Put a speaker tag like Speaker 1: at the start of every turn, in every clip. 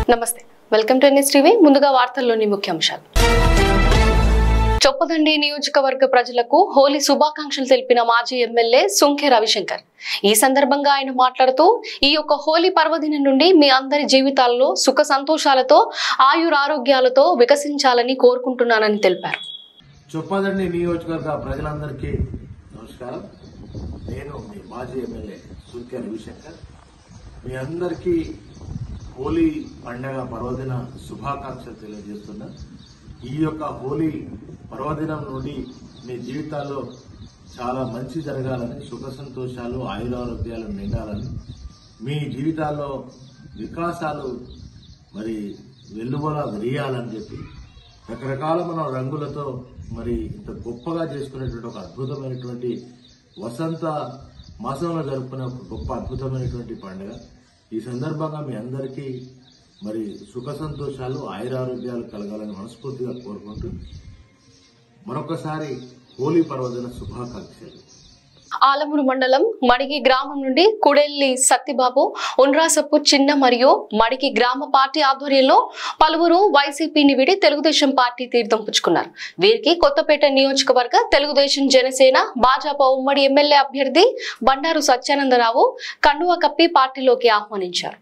Speaker 1: నమస్తే welcome to NS TV ముందుగా వార్తల్లోని ముఖ్యాంశాలు చొప్పదండి నియోజకవర్గ ప్రజలకు హోలీ శుభాకాంక్షలు తెలిపిన మాజీ ఎమ్మెల్యే సుంకె రవిశంకర్ ఈ సందర్భంగా ఆయన మాట్లాడుతూ ఈ యొక్క హోలీ పర్వదినం నుండి మీ అందరి జీవితాల్లో సుఖ సంతోషాలతో ఆయురారోగ్యాలతో వికసించాలని కోరుకుంటున్నానని తెలిపారు
Speaker 2: చొప్పదండి నియోజకవర్గ ప్రజలందరికీ నమస్కారం నేను మీ మాజీ ఎమ్మెల్యే సుల్కే రవిశంకర్ మీ అందరికీ హోలీ పండగ పర్వదిన శుభాకాంక్షలు తెలియజేస్తున్నా ఈ యొక్క హోలీ పర్వదినం నుండి మీ జీవితాల్లో చాలా మంచి జరగాలని సుఖ సంతోషాలు ఆయురారోగ్యాలు నిండాలని మీ జీవితాల్లో వికాసాలు మరి వెల్లువల విరియాలని చెప్పి రకరకాల మన రంగులతో మరి ఇంత గొప్పగా చేసుకునేటువంటి ఒక అద్భుతమైనటువంటి వసంత మాసంలో జరుపుకునే ఒక గొప్ప అద్భుతమైనటువంటి పండుగ ఈ సందర్భంగా మీ అందరికీ మరి సుఖ సంతోషాలు ఆయురారోగ్యాలు కలగాలని మనస్ఫూర్తిగా కోరుకుంటూ మరొకసారి హోలీ పర్వదిన శుభాకాంక్షలు
Speaker 1: ఆలమూరు మండలం మడిగి గ్రామం నుండి కుడెల్లి సత్తిబాబు ఉండ్రాసపు చిన్న మరియు మడిగి గ్రామ పార్టీ ఆధ్వర్యంలో పలువురు వైసీపీని విడి తెలుగుదేశం పార్టీ తీర్థం పుచ్చుకున్నారు వీరికి కొత్తపేట నియోజకవర్గ తెలుగుదేశం జనసేన భాజపా ఉమ్మడి ఎమ్మెల్యే అభ్యర్థి బండారు సత్యానందరావు కండువా కప్పి పార్టీలోకి ఆహ్వానించారు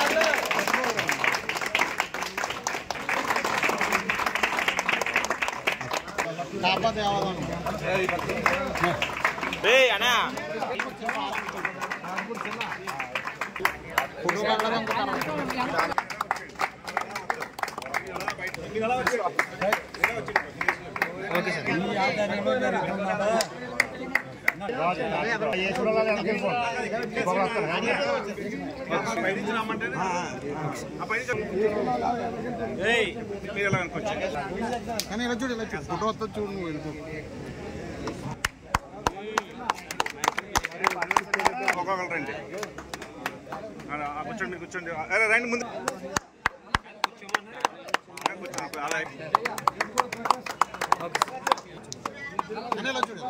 Speaker 3: కానీ ఇలా చూడు ఇలా చూడు ఫోటో వస్తా చూడు నువ్వు వెళ్ళిపో
Speaker 4: ఒక్కొక్కరు రండి ఆ, ఆ, కూర్చోండి మీరు కూర్చోండి అరే రండి ముందు ఆ, కూర్చోండి అలా
Speaker 3: అని ఇలా చూడు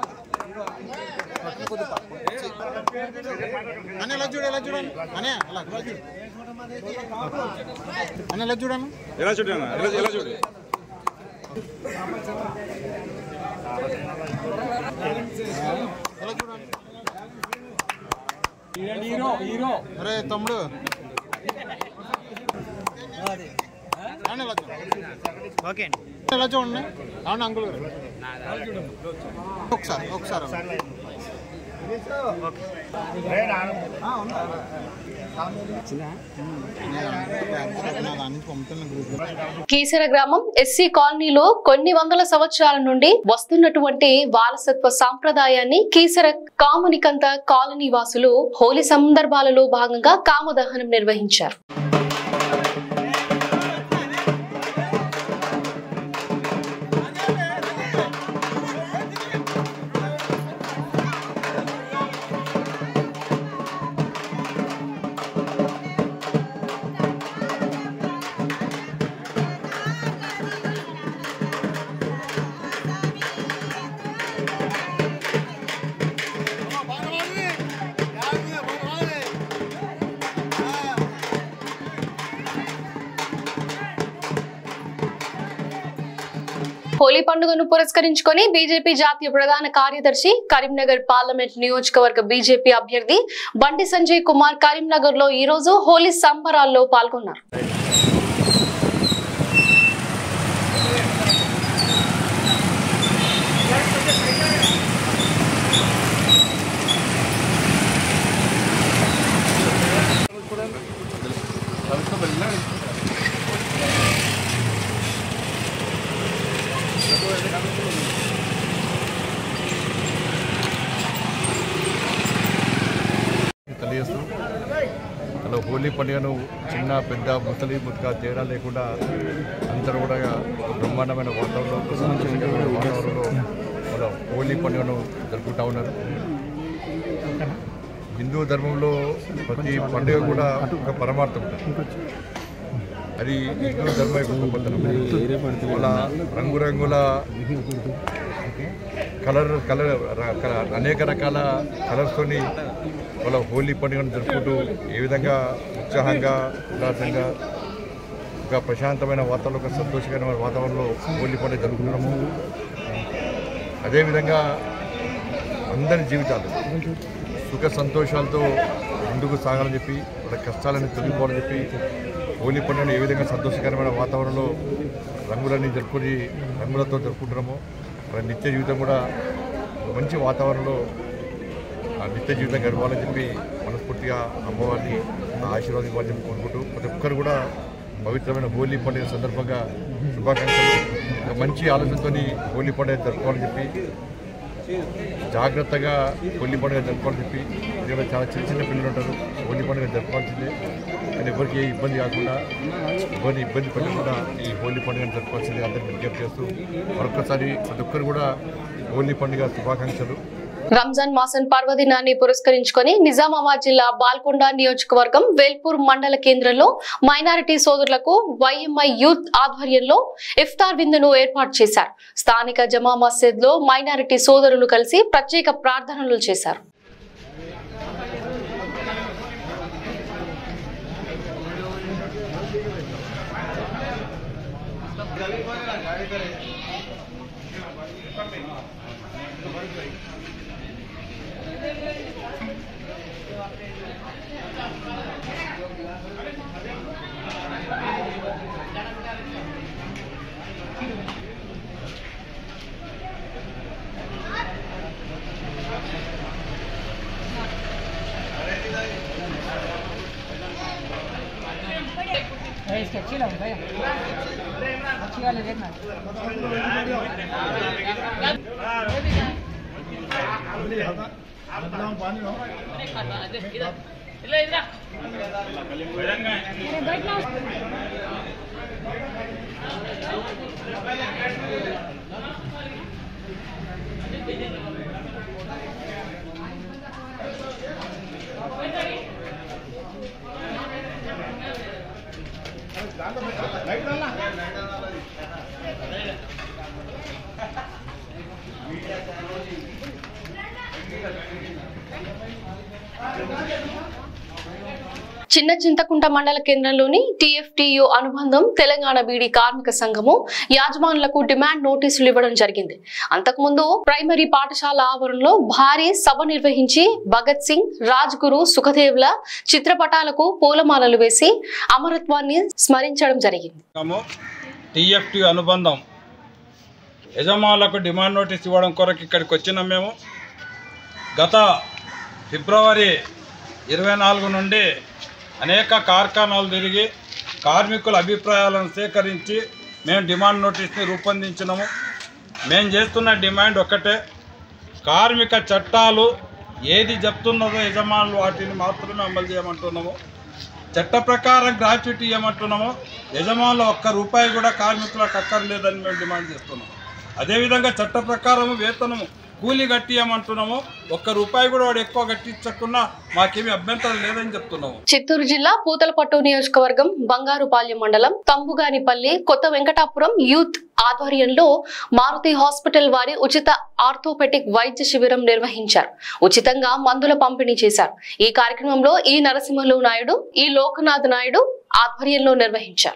Speaker 3: అని ఇలా చూడు ఇలా చూడండి అని అలా ఇలా చూడు అని ఇలా చూడను
Speaker 4: ఎలా చూడండి ఎలా ఎలా చూడు
Speaker 3: ఇలా చూడండి అరే తమ్ముడు అని ఇలా చూడండి ఓకే ఇలా చూడండి అవును అంకుల్ గారు ఒకసారి ఒకసారి పంపుతున్న గ్రూప్
Speaker 1: కీసర గ్రామం ఎస్సీ కాలనీలో కొన్ని వందల సంవత్సరాల నుండి వస్తున్నటువంటి వారసత్వ సాంప్రదాయాన్ని కీసర కామునికంత కాలనీ వాసులు హోలీ సందర్భాలలో భాగంగా కామదహనం నిర్వహించారు హోలీ పండుగను పురస్కరించుకొని బీజేపీ జాతీయ ప్రధాన కార్యదర్శి కరీంనగర్ పార్లమెంట్ నియోజకవర్గ బీజేపీ అభ్యర్థి బండి సంజయ్ కుమార్ కరీంనగర్ లో ఈ రోజు హోలీ సంబరాల్లో పాల్గొన్నారు
Speaker 5: తెలియజేస్తున్నాం అలా హోలీ పండుగను చిన్న పెద్ద ముసలి ముద్ద తేడా లేకుండా అందరూ కూడా ఒక బ్రహ్మాండమైన వాతావరణంలో ఒక సంతోషకరమైన వాతావరణంలో మన హోలీ పండుగను జరుపుకుంటా ఉన్నారు హిందూ ధర్మంలో ప్రతి పండుగ కూడా ఒక పరమార్థం ఉంటుంది అది హిందూ ధర్మ యొక్క గొప్పతనం అలా రంగురంగుల కలర్ కలర్ ర- క- అనేక రకాల కలర్స్తోని వాళ్ళ హోలీ పండుగను జరుపుకుంటూ ఏ విధంగా ఉత్సాహంగా ఉల్లాసంగా ఒక ప్రశాంతమైన వాతావరణం ఒక సంతోషకరమైన వాతావరణంలో హోలీ పండుగ జరుపుకున్నాము అదేవిధంగా అందరి జీవితాలు సుఖ సంతోషాలతో ముందుకు సాగాలని చెప్పి వాళ్ళ కష్టాలను తొలగిపోవాలని చెప్పి హోలీ పండుగను ఏ విధంగా సంతోషకరమైన వాతావరణంలో రంగులన్నీ జరుపుకొని రంగులతో జరుపుకుంటున్నామో మన నిత్య జీవితం కూడా ఒక మంచి వాతావరణంలో ఆ నిత్య జీవితం గడపాలని చెప్పి మనస్ఫూర్తిగా అమ్మవారిని ఆ ఆశీర్వాదం ఇవ్వాలని చెప్పి కోరుకుంటూ ప్రతి ఒక్కరు కూడా పవిత్రమైన హోలీ పండుగ సందర్భంగా శుభాకాంక్షలు ఒక మంచి ఆలోచనతో హోలీ పండుగ జరుపుకోవాలని చెప్పి జాగ్రత్తగా హోలీ పండుగ జరుపుకోవాలని చెప్పి ఇక్కడ చాలా చిన్న చిన్న పిల్లలు ఉంటారు హోలీ పండుగ జరుపుకోవాల్సిందే కానీ ఎవరికి ఏ ఇబ్బంది కాకుండా ఎవరిని ఇబ్బంది పెట్టకుండా ఈ హోలీ పండుగను జరుపుకోవాల్సిందే అందరికీ విజ్ఞప్తి చేస్తూ మరొకసారి ప్రతి ఒక్కరు కూడా హోలీ పండుగ శుభాకాంక్షలు
Speaker 1: రంజాన్ మాసం పర్వదినాన్ని పురస్కరించుకొని నిజామాబాద్ జిల్లా బాల్కొండ నియోజకవర్గం వేల్పూర్ మండల కేంద్రంలో మైనారిటీ సోదరులకు వైఎంఐ యూత్ ఆధ్వర్యంలో ఇఫ్తార్ విందును ఏర్పాటు చేశారు స్థానిక జమా మసీద్ లో మైనారిటీ సోదరులు కలిసి ప్రత్యేక ప్రార్థనలు చేశారు
Speaker 6: इसके अच्छी लग भैया अच्छी वाली देखना
Speaker 1: చిన్న చింతకుంట మండల కేంద్రంలోని టీఎఫ్టీయు అనుబంధం తెలంగాణ బీడీ కార్మిక సంఘము యాజమానులకు డిమాండ్ నోటీసులు ఇవ్వడం జరిగింది అంతకుముందు ప్రైమరీ పాఠశాల ఆవరణలో భారీ సభ నిర్వహించి భగత్ సింగ్ రాజ్ గురు సుఖదేవ్ల చిత్రపటాలకు పూలమాలలు వేసి అమరత్వాన్ని స్మరించడం జరిగింది
Speaker 7: సంఘము టీఎఫ్టీ అనుబంధం యజమానులకు డిమాండ్ నోటీస్ ఇవ్వడం కొరకు ఇక్కడికి వచ్చినాం మేము గత ఫిబ్రవరి ఇరవై నాలుగు నుండి అనేక కార్ఖానాలు తిరిగి కార్మికుల అభిప్రాయాలను సేకరించి మేము డిమాండ్ నోటీస్ని రూపొందించినాము మేము చేస్తున్న డిమాండ్ ఒక్కటే కార్మిక చట్టాలు ఏది చెప్తున్నదో యజమానులు వాటిని మాత్రమే అమలు చేయమంటున్నాము చట్ట ప్రకారం గ్రాట్యుటీ ఇవ్వమంటున్నాము యజమానులు ఒక్క రూపాయి కూడా కార్మికులకు అక్కర్లేదని మేము డిమాండ్ చేస్తున్నాము అదేవిధంగా చట్ట ప్రకారం వేతనము కూలీ కట్టియమంటున్నాము ఒక్క రూపాయి కూడా వాడు ఎక్కువ కట్టించకుండా మాకేమీ అభ్యంతరం లేదని చెప్తున్నాము
Speaker 1: చిత్తూరు జిల్లా పూతలపట్టు నియోజకవర్గం బంగారుపాలెం మండలం తంబుగానిపల్లి కొత్త వెంకటాపురం యూత్ ఆధ్వర్యంలో మారుతి హాస్పిటల్ వారి ఉచిత ఆర్థోపెటిక్ వైద్య శిబిరం నిర్వహించారు ఉచితంగా మందుల పంపిణీ చేశారు ఈ కార్యక్రమంలో ఈ నరసింహలు నాయుడు ఈ లోకనాథ్ నాయుడు ఆధ్వర్యంలో నిర్వహించారు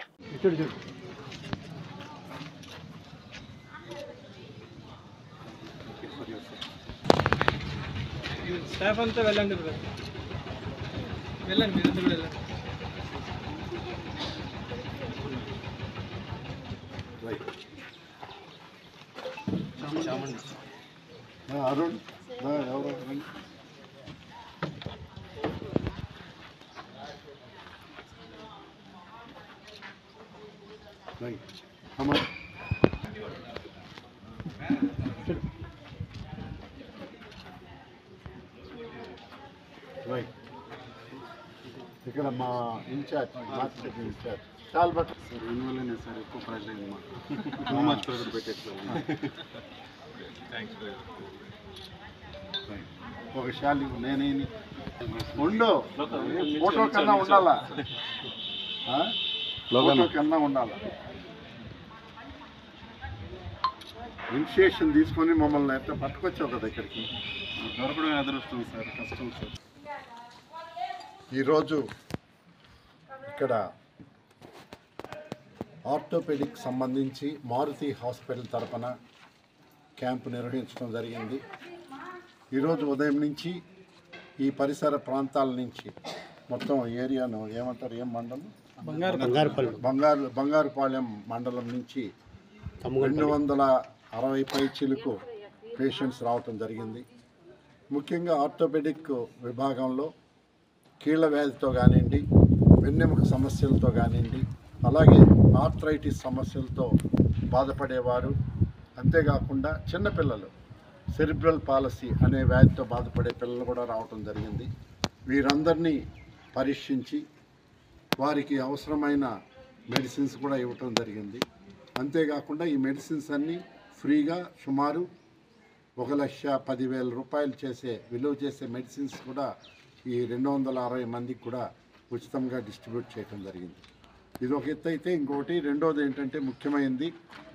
Speaker 3: స్టాఫ్ అంతా వెళ్ళండి బ్రదర్. వెళ్ళండి మీరు అందరూ వెళ్ళండి
Speaker 5: అరుణ్ ఎవరు అమ్మా రైట్ ఇక్కడ మా ఇన్ఛార్జ్ మార్కెట్ ఇన్ఛార్జ్ చాలా బట్
Speaker 4: సార్ ఇన్వల్లనే సార్ ఎక్కువ ప్రెషర్ అయింది మాకు టూ మచ్ ప్రెషర్ పెట్టేది సార్
Speaker 5: ఒక శాలి నేనేమి ఉండు ఫోటో కన్నా ఉండాలా ఆ? ఫోటో కన్నా ఉండాలా ఇనిషియేషన్ తీసుకొని మమ్మల్ని ఎట్లా పట్టుకొచ్చావు కదా ఇక్కడికి
Speaker 4: దొరకడం అదృష్టం సార్ కష్టం సార్
Speaker 5: ఈరోజు ఇక్కడ
Speaker 8: ఆర్థోపెడిక్ సంబంధించి మారుతి హాస్పిటల్ తరపున క్యాంపు నిర్వహించడం జరిగింది ఈరోజు ఉదయం నుంచి ఈ పరిసర ప్రాంతాల నుంచి మొత్తం ఏరియాను ఏమంటారు ఏం మండలం బంగారు బంగారు బంగారుపాలెం మండలం నుంచి రెండు వందల అరవై పై చిలుకు పేషెంట్స్ రావటం జరిగింది ముఖ్యంగా ఆర్థోపెడిక్ విభాగంలో కీళ్ళ వ్యాధితో కానివ్వండి వెన్నెముక సమస్యలతో కానివ్వండి అలాగే ఆర్థరైటిస్ సమస్యలతో బాధపడేవారు అంతేకాకుండా చిన్నపిల్లలు సెరిబ్రల్ పాలసీ అనే వ్యాధితో బాధపడే పిల్లలు కూడా రావటం జరిగింది వీరందరినీ పరీక్షించి వారికి అవసరమైన మెడిసిన్స్ కూడా ఇవ్వటం జరిగింది అంతేకాకుండా ఈ మెడిసిన్స్ అన్నీ ఫ్రీగా సుమారు ఒక లక్ష పదివేల రూపాయలు చేసే విలువ చేసే మెడిసిన్స్ కూడా ఈ రెండు వందల అరవై మందికి కూడా ఉచితంగా డిస్ట్రిబ్యూట్ చేయడం జరిగింది ఇది ఒక ఎత్తు అయితే ఇంకొకటి రెండోది ఏంటంటే ముఖ్యమైనది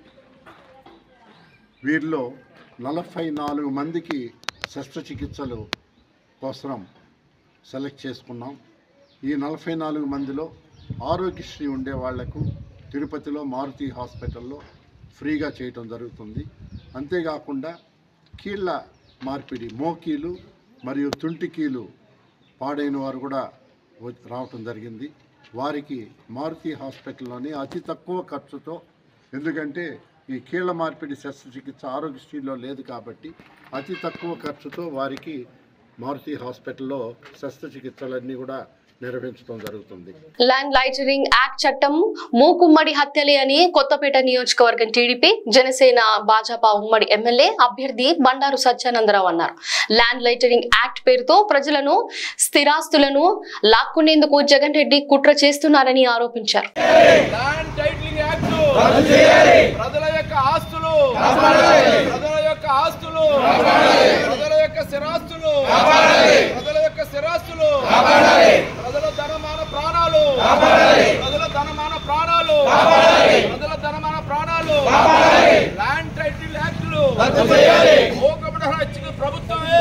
Speaker 8: వీరిలో నలభై నాలుగు మందికి శస్త్రచికిత్సలు కోసం సెలెక్ట్ చేసుకున్నాం ఈ నలభై నాలుగు మందిలో ఆరోగ్యశ్రీ ఉండే వాళ్లకు తిరుపతిలో మారుతి హాస్పిటల్లో ఫ్రీగా చేయటం జరుగుతుంది అంతేకాకుండా కీళ్ళ మార్పిడి మోకీలు మరియు తుంటికీలు పాడైన వారు కూడా వ- రావటం జరిగింది వారికి మారుతి హాస్పిటల్లోని అతి తక్కువ ఖర్చుతో ఎందుకంటే ఈ కీళ్ళ మార్పిడి శస్త్రచికిత్స ఆరోగ్యశ్రీలో లేదు కాబట్టి అతి తక్కువ ఖర్చుతో వారికి మారుతి హాస్పిటల్లో శస్త్రచికిత్సలన్నీ కూడా నిర్వహించడం జరుగుతుంది
Speaker 1: ల్యాండ్ లైటరింగ్ యాక్ట్ చట్టం మూకుమ్మడి హత్యలే అని కొత్తపేట నియోజకవర్గం టీడీపీ జనసేన భాజపా ఉమ్మడి ఎమ్మెల్యే అభ్యర్థి బండారు సత్యానందరావు అన్నారు ల్యాండ్ లైటరింగ్ యాక్ట్ పేరుతో ప్రజలను స్థిరాస్తులను లాక్కునేందుకు జగన్ రెడ్డి కుట్ర చేస్తున్నారని ఆరోపించారు
Speaker 9: ల్యాండ్ టైటిలింగ్ యాక్ట్ ప్రజల యొక్క ఆస్తులు ప్రజల యొక్క ఆస్తులు ప్రజల యొక్క స్థిరాస్తులు ప్రజల యొక్క స్థిరాస్తులు ప్రజల ధనమాన ప్రాణాలు ప్రజల ధనమాన ప్రాణాలు ప్రజల ధనమాన ప్రాణాలు ల్యాండ్ టైటిల్ యాక్టులు మూకమ్మడి హత్యకు ప్రభుత్వమే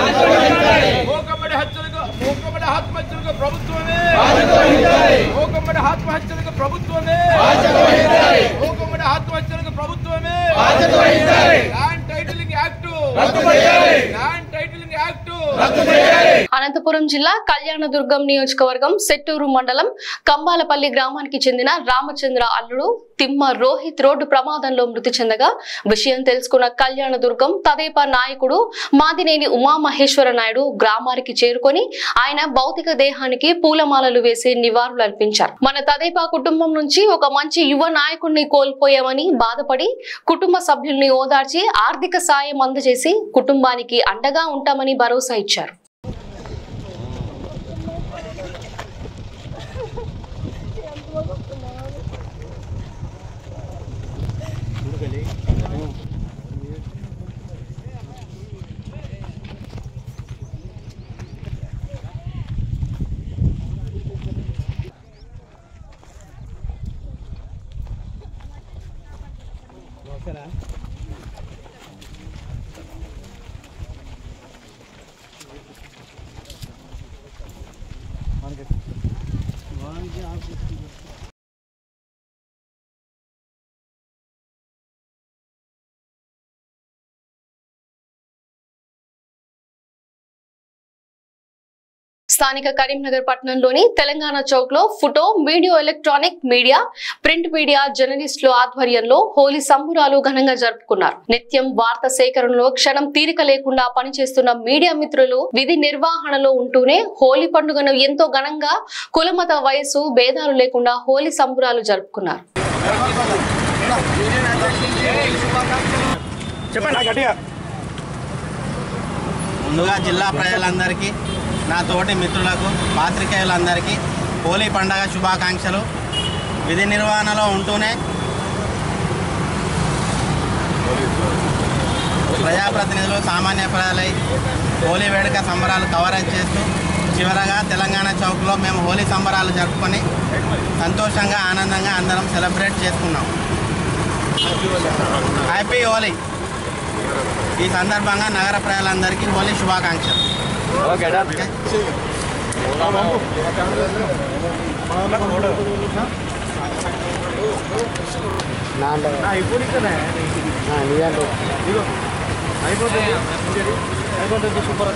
Speaker 9: మూకమ్మడి హత్యలకు మూకమ్మడి ఆత్మహత్యలకు ప్రభుత్వమే మూకమ్మడి ఆత్మహత్యలకు ప్రభుత్వమే మూకమ్మడి ఆత్మహత్యలకు ప్రభుత్వమే land titling act land titling act
Speaker 1: Anantapuram జిల్లా కళ్యాణదుర్గం నియోజకవర్గం సెట్టూరు మండలం కంబాలపల్లి గ్రామానికి చెందిన రామచంద్ర అల్లుడు తిమ్మ రోహిత్ రోడ్డు ప్రమాదంలో మృతి చెందగా విషయం తెలుసుకున్న కళ్యాణదుర్గం తదేపా నాయకుడు మాదినేని ఉమామహేశ్వర నాయుడు గ్రామానికి చేరుకొని ఆయన భౌతిక దేహానికి పూలమాలలు వేసి నివాళులు అర్పించారు మన తదేపా కుటుంబం నుంచి ఒక మంచి యువ నాయకుడిని కోల్పోయామని బాధపడి కుటుంబ సభ్యుల్ని ఓదార్చి ఆర్థిక సాయం అందజేసి కుటుంబానికి అండగా ఉంటామని భరోసా ఇచ్చారు స్థానిక కరీంనగర్ పట్టణంలోని తెలంగాణ చౌక్ లో photo video electronic media print media జర్నలిస్టుల ఆధ్వర్యంలో హోలీ సంబురాలు ఘనంగా జరుపుకున్నారు నిత్యం వార్త సేకరణలో క్షణం తీరిక లేకుండా పనిచేస్తున్న మీడియా మిత్రులు విధి నిర్వహణలో ఉంటూనే హోలీ పండుగను ఎంతో ఘనంగా కులమత వయసు భేదాలు లేకుండా హోలీ సంబురాలు జరుపుకున్నారు
Speaker 10: ముందుగా జిల్లా ప్రజలందరికీ నా తోటి మిత్రులకు పాత్రికేయులందరికీ హోలీ పండగ శుభాకాంక్షలు విధి నిర్వహణలో ఉంటూనే ప్రజాప్రతినిధులు సామాన్య ప్రజలై హోలీ వేడుక సంబరాలు కవరేజ్ చేస్తూ చివరగా తెలంగాణ చౌక్లో మేము హోలీ సంబరాలు జరుపుకొని సంతోషంగా ఆనందంగా అందరం సెలబ్రేట్ చేసుకున్నాం హ్యాపీ హోలీ ఈ సందర్భంగా నగర ప్రజలందరికీ హోలీ శుభాకాంక్షలు
Speaker 3: ఇప్పుడు ఇక్కడ ఇదిగో అయిపోతుంది అయిపోతుంది సూపర్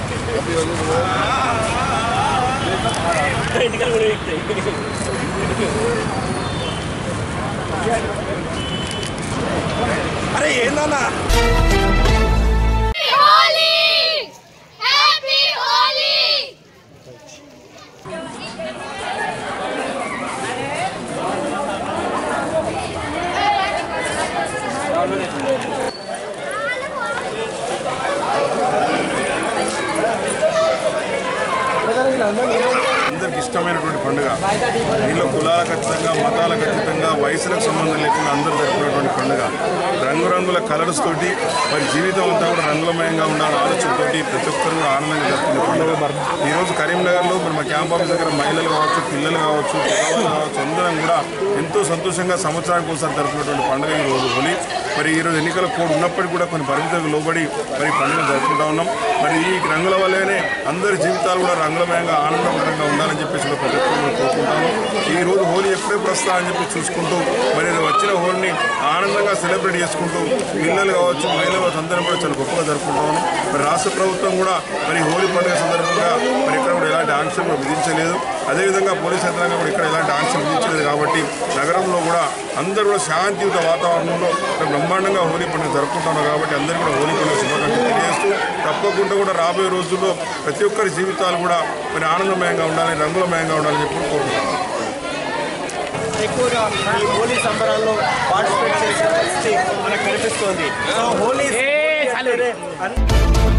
Speaker 4: అరే ఏందన్నా అందరికి ఇష్టమైనటువంటి పండుగ దీనిలో కులాలకు ఖచ్చితంగా మతాలకు ఖచ్చితంగా వయసులకు సంబంధం లేకుండా అందరూ జరుపుకునేటువంటి పండుగ రంగురంగుల కలర్స్ తోటి మరి జీవితం అంతా కూడా రంగులమయంగా ఉండాలని ఆలోచనతోటి ప్రతి ఒక్కరు కూడా ఆనందంగా జరుపుకునే పండుగ ఈరోజు కరీంనగర్లో మరి మా క్యాంప్ ఆఫీస్ దగ్గర మహిళలు కావచ్చు పిల్లలు కావచ్చు పెద్దవాళ్ళు కావచ్చు అందరం కూడా ఎంతో సంతోషంగా సంవత్సరానికి ఒకసారి జరుపుకునేటువంటి పండుగ ఈ రోజు హోలీ మరి ఈరోజు ఎన్నికల కోడ్ ఉన్నప్పటికీ కూడా కొన్ని పరిమితులకు లోబడి మరి ఈ పండుగ జరుపుకుంటా ఉన్నాం మరి ఈ రంగుల వల్లనే అందరి జీవితాలు కూడా రంగులమయంగా ఆనందకరంగా ఉండాలని చెప్పేసి కూడా ప్రతి ఒక్కరు కూడా కోరుకుంటాము ఈ రోజు హోలీ ఎప్పుడెప్పుడు వస్తా అని చెప్పి చూసుకుంటూ మరి వచ్చిన హోలీని ఆనందంగా సెలబ్రేట్ చేసుకుంటూ పిల్లలు కావచ్చు మహిళలు కావచ్చు అందరం కూడా చాలా గొప్పగా జరుపుకుంటా ఉన్నాం మరి రాష్ట్ర ప్రభుత్వం కూడా మరి హోలీ పండుగ సందర్భంగా మరి ఇక్కడ కూడా ఎలాంటి ఆంక్షలు కూడా విధించలేదు అదేవిధంగా పోలీస్ యంత్రాంగం కూడా ఇక్కడ ఎలాంటి ఆంక్షలు విధించలేదు కాబట్టి నగరంలో కూడా అందరూ కూడా శాంతియుత వాతావరణంలో ఇక్కడ బ్రహ్మాండంగా హోలీ పండుగ జరుపుకుంటున్నారు కాబట్టి అందరూ కూడా హోలీ పండుగ శుభాకాంక్షలు తెలియజేస్తూ తప్పకుండా కూడా రాబోయే రోజుల్లో ప్రతి ఒక్కరి జీవితాలు కూడా మరి ఆనందమయంగా ఉండాలని రంగులమయంగా ఉండాలని చెప్పి కోరుకుంటున్నాను
Speaker 3: ఎక్కువగా ఈ హోలీ సంబరాల్లో పార్టిసిపేట్ చేసిన పరిస్థితి మనకు కనిపిస్తోంది సో హోలీ